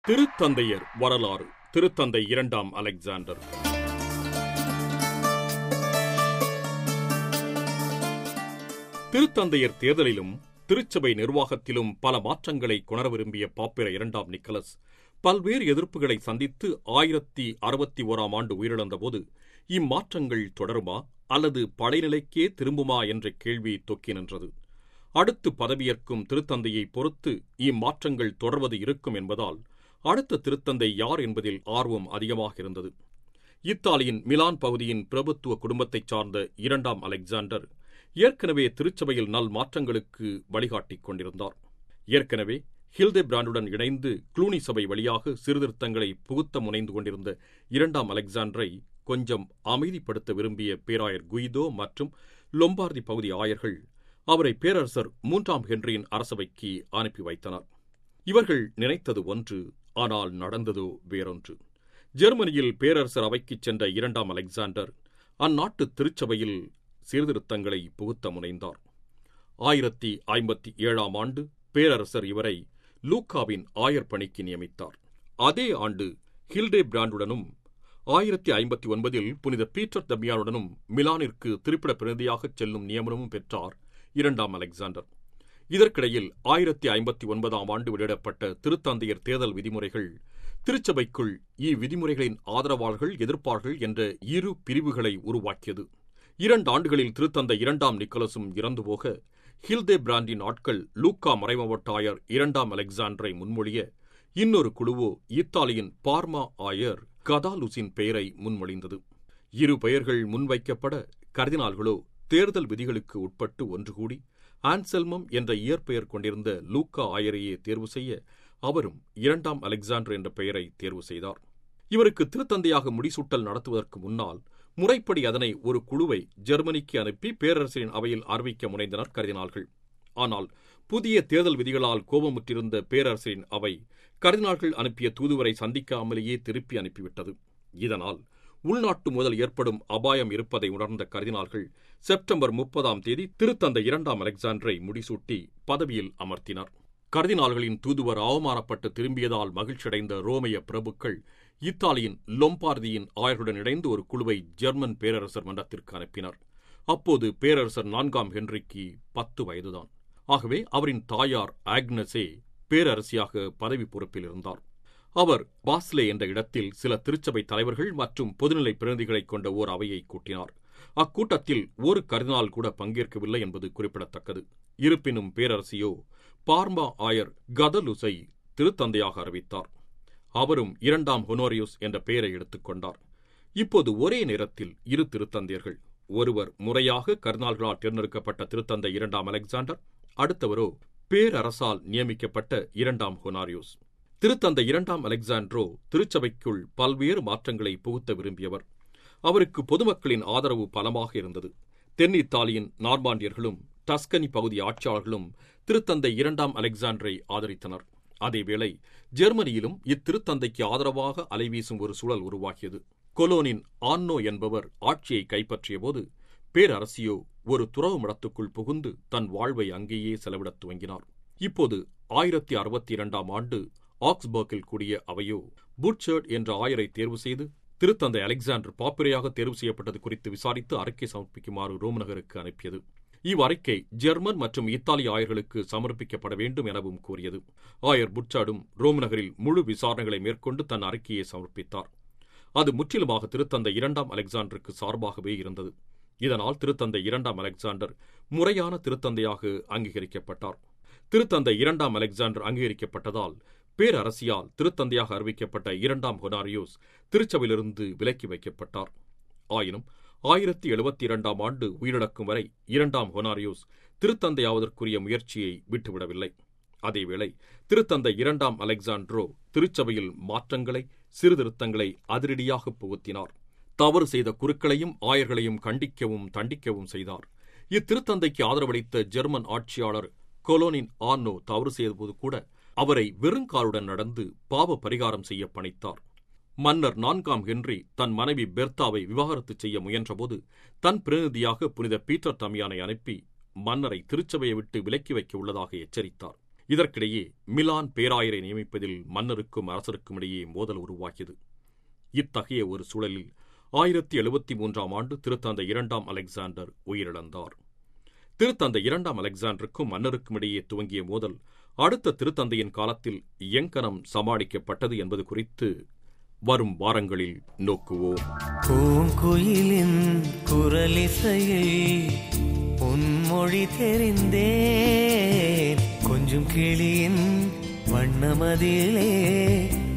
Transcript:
திருத்தந்தையர் வரலாறு திருத்தந்தை இரண்டாம் அலெக்சாண்டர் திருத்தந்தையர் தேர்தலிலும் திருச்சபை நிர்வாகத்திலும் பல மாற்றங்களை கொணர விரும்பிய பாப்பிர இரண்டாம் நிக்கலஸ் பல்வேறு எதிர்ப்புகளை சந்தித்து ஆயிரத்தி அறுபத்தி ஓராம் ஆண்டு உயிரிழந்தபோது இம்மாற்றங்கள் தொடருமா அல்லது படைநிலைக்கே திரும்புமா என்ற கேள்வி தொக்கி நின்றது அடுத்து பதவியேற்கும் திருத்தந்தையை பொறுத்து இம்மாற்றங்கள் தொடர்வது இருக்கும் என்பதால் அடுத்த திருத்தந்தை யார் என்பதில் ஆர்வம் அதிகமாக இருந்தது இத்தாலியின் மிலான் பகுதியின் பிரபுத்துவ குடும்பத்தைச் சார்ந்த இரண்டாம் அலெக்சாண்டர் ஏற்கனவே திருச்சபையில் நல் மாற்றங்களுக்கு வழிகாட்டிக் கொண்டிருந்தார் ஏற்கனவே ஹில்தே பிராண்டுடன் இணைந்து க்ளூனி சபை வழியாக சீர்திருத்தங்களை புகுத்த முனைந்து கொண்டிருந்த இரண்டாம் அலெக்சாண்டரை கொஞ்சம் அமைதிப்படுத்த விரும்பிய பேராயர் குயிதோ மற்றும் லொம்பார்தி பகுதி ஆயர்கள் அவரை பேரரசர் மூன்றாம் ஹென்ரியின் அரசவைக்கு அனுப்பி வைத்தனர் இவர்கள் நினைத்தது ஒன்று ஆனால் நடந்ததோ வேறொன்று ஜெர்மனியில் பேரரசர் அவைக்குச் சென்ற இரண்டாம் அலெக்சாண்டர் அந்நாட்டு திருச்சபையில் சீர்திருத்தங்களை புகுத்த முனைந்தார் ஆயிரத்தி ஐம்பத்தி ஏழாம் ஆண்டு பேரரசர் இவரை லூக்காவின் ஆயர் பணிக்கு நியமித்தார் அதே ஆண்டு ஹில்டே பிராண்டுடனும் ஆயிரத்தி ஐம்பத்தி ஒன்பதில் புனித பீட்டர் தபியானுடனும் மிலானிற்கு திருப்பிட பிரதியாகச் செல்லும் நியமனமும் பெற்றார் இரண்டாம் அலெக்சாண்டர் இதற்கிடையில் ஆயிரத்தி ஐம்பத்தி ஒன்பதாம் ஆண்டு வெளியிடப்பட்ட திருத்தந்தையர் தேர்தல் விதிமுறைகள் திருச்சபைக்குள் இவ்விதிமுறைகளின் ஆதரவாளர்கள் எதிர்ப்பார்கள் என்ற இரு பிரிவுகளை உருவாக்கியது இரண்டு ஆண்டுகளில் திருத்தந்தை இரண்டாம் நிக்கலசும் இறந்துபோக ஹில்தே பிராண்டின் ஆட்கள் லூக்கா மறைமாவட்ட ஆயர் இரண்டாம் அலெக்சாண்டரை முன்மொழிய இன்னொரு குழுவோ இத்தாலியின் பார்மா ஆயர் கதாலுசின் பெயரை முன்மொழிந்தது இரு பெயர்கள் முன்வைக்கப்பட கர்தினால்களோ தேர்தல் விதிகளுக்கு உட்பட்டு ஒன்று கூடி ஆன்செல்மம் என்ற இயற்பெயர் கொண்டிருந்த லூக்கா ஆயரையே தேர்வு செய்ய அவரும் இரண்டாம் அலெக்சாண்டர் என்ற பெயரை தேர்வு செய்தார் இவருக்கு திருத்தந்தையாக முடிசூட்டல் நடத்துவதற்கு முன்னால் முறைப்படி அதனை ஒரு குழுவை ஜெர்மனிக்கு அனுப்பி பேரரசரின் அவையில் அறிவிக்க முனைந்தனர் கருதினார்கள் ஆனால் புதிய தேர்தல் விதிகளால் கோபமுற்றிருந்த பேரரசரின் அவை கருதினார்கள் அனுப்பிய தூதுவரை சந்திக்காமலேயே திருப்பி அனுப்பிவிட்டது இதனால் உள்நாட்டு முதல் ஏற்படும் அபாயம் இருப்பதை உணர்ந்த கருதினால்கள் செப்டம்பர் முப்பதாம் தேதி திருத்தந்தை இரண்டாம் அலெக்சாண்டரை முடிசூட்டி பதவியில் அமர்த்தினார் கர்தினால்களின் தூதுவர் அவமானப்பட்டு திரும்பியதால் மகிழ்ச்சியடைந்த ரோமைய பிரபுக்கள் இத்தாலியின் லொம்பார்தியின் ஆயர்களுடன் இணைந்து ஒரு குழுவை ஜெர்மன் பேரரசர் மன்றத்திற்கு அனுப்பினர் அப்போது பேரரசர் நான்காம் ஹென்றிக்கு பத்து வயதுதான் ஆகவே அவரின் தாயார் ஆக்னஸே பேரரசியாக பதவி பொறுப்பில் இருந்தார் அவர் பாஸ்லே என்ற இடத்தில் சில திருச்சபை தலைவர்கள் மற்றும் பொதுநிலை பிரதிநிதிகளைக் கொண்ட ஓர் அவையை கூட்டினார் அக்கூட்டத்தில் ஒரு கர்தினால் கூட பங்கேற்கவில்லை என்பது குறிப்பிடத்தக்கது இருப்பினும் பேரரசியோ பார்மா ஆயர் கதலுசை திருத்தந்தையாக அறிவித்தார் அவரும் இரண்டாம் ஹொனோரியுஸ் என்ற பெயரை எடுத்துக்கொண்டார் இப்போது ஒரே நேரத்தில் இரு திருத்தந்தையர்கள் ஒருவர் முறையாக கர்னால்களால் தேர்ந்தெடுக்கப்பட்ட திருத்தந்தை இரண்டாம் அலெக்சாண்டர் அடுத்தவரோ பேரரசால் நியமிக்கப்பட்ட இரண்டாம் ஹொனாரியோஸ் திருத்தந்தை இரண்டாம் அலெக்சாண்ட்ரோ திருச்சபைக்குள் பல்வேறு மாற்றங்களை புகுத்த விரும்பியவர் அவருக்கு பொதுமக்களின் ஆதரவு பலமாக இருந்தது தென் இத்தாலியின் நார்மாண்டியர்களும் டஸ்கனி பகுதி ஆட்சியாளர்களும் திருத்தந்தை இரண்டாம் அலெக்சாண்டரை ஆதரித்தனர் அதேவேளை ஜெர்மனியிலும் இத்திருத்தந்தைக்கு ஆதரவாக அலைவீசும் ஒரு சூழல் உருவாகியது கொலோனின் ஆன்னோ என்பவர் ஆட்சியை கைப்பற்றியபோது பேரரசியோ ஒரு துறவு மடத்துக்குள் புகுந்து தன் வாழ்வை அங்கேயே செலவிடத் துவங்கினார் இப்போது ஆயிரத்தி அறுபத்தி இரண்டாம் ஆண்டு ஆக்ஸ்பர்க்கில் கூடிய அவையோ புட்சர்ட் என்ற ஆயரை தேர்வு செய்து திருத்தந்தை அலெக்சாண்டர் பாப்பிரையாக தேர்வு செய்யப்பட்டது குறித்து விசாரித்து அறிக்கை சமர்ப்பிக்குமாறு ரோம் நகருக்கு அனுப்பியது இவ்வறிக்கை ஜெர்மன் மற்றும் இத்தாலி ஆயர்களுக்கு சமர்ப்பிக்கப்பட வேண்டும் எனவும் கூறியது ஆயர் புட்சாடும் ரோம் நகரில் முழு விசாரணைகளை மேற்கொண்டு தன் அறிக்கையை சமர்ப்பித்தார் அது முற்றிலுமாக திருத்தந்தை இரண்டாம் அலெக்சாண்டருக்கு சார்பாகவே இருந்தது இதனால் திருத்தந்தை இரண்டாம் அலெக்சாண்டர் முறையான திருத்தந்தையாக அங்கீகரிக்கப்பட்டார் திருத்தந்தை இரண்டாம் அலெக்சாண்டர் அங்கீகரிக்கப்பட்டதால் பேரரசியால் திருத்தந்தையாக அறிவிக்கப்பட்ட இரண்டாம் ஹொனாரியோஸ் திருச்சபையிலிருந்து விலக்கி வைக்கப்பட்டார் ஆயினும் ஆயிரத்தி எழுபத்தி இரண்டாம் ஆண்டு உயிரிழக்கும் வரை இரண்டாம் ஹொனாரியோஸ் திருத்தந்தையாவதற்குரிய முயற்சியை விட்டுவிடவில்லை அதேவேளை திருத்தந்தை இரண்டாம் அலெக்சாண்ட்ரோ திருச்சபையில் மாற்றங்களை சீர்திருத்தங்களை அதிரடியாக புகுத்தினார் தவறு செய்த குருக்களையும் ஆயர்களையும் கண்டிக்கவும் தண்டிக்கவும் செய்தார் இத்திருத்தந்தைக்கு ஆதரவளித்த ஜெர்மன் ஆட்சியாளர் கொலோனின் ஆன்னோ தவறு செய்தபோது கூட அவரை வெறுங்காலுடன் நடந்து பாவ பரிகாரம் செய்ய பணித்தார் மன்னர் நான்காம் ஹென்றி தன் மனைவி பெர்த்தாவை விவாகரத்து செய்ய முயன்றபோது தன் பிரதிநிதியாக புனித பீட்டர் தமியானை அனுப்பி மன்னரை திருச்சபையை விட்டு விலக்கி வைக்க உள்ளதாக எச்சரித்தார் இதற்கிடையே மிலான் பேராயரை நியமிப்பதில் மன்னருக்கும் அரசருக்கும் இடையே மோதல் உருவாகியது இத்தகைய ஒரு சூழலில் ஆயிரத்தி எழுபத்தி மூன்றாம் ஆண்டு திருத்தந்தை இரண்டாம் அலெக்சாண்டர் உயிரிழந்தார் திருத்தந்தை இரண்டாம் அலெக்சாண்டருக்கும் மன்னருக்கும் இடையே துவங்கிய மோதல் அடுத்த திருத்தந்தையின் காலத்தில் எங்கனம் சமாளிக்கப்பட்டது என்பது குறித்து வரும் வாரங்களில் நோக்குவோம் பூங்குயிலின் குரலிசையில் பொன்மொழி தெரிந்தேன் கொஞ்சம் கிளியின் வண்ணமதிலே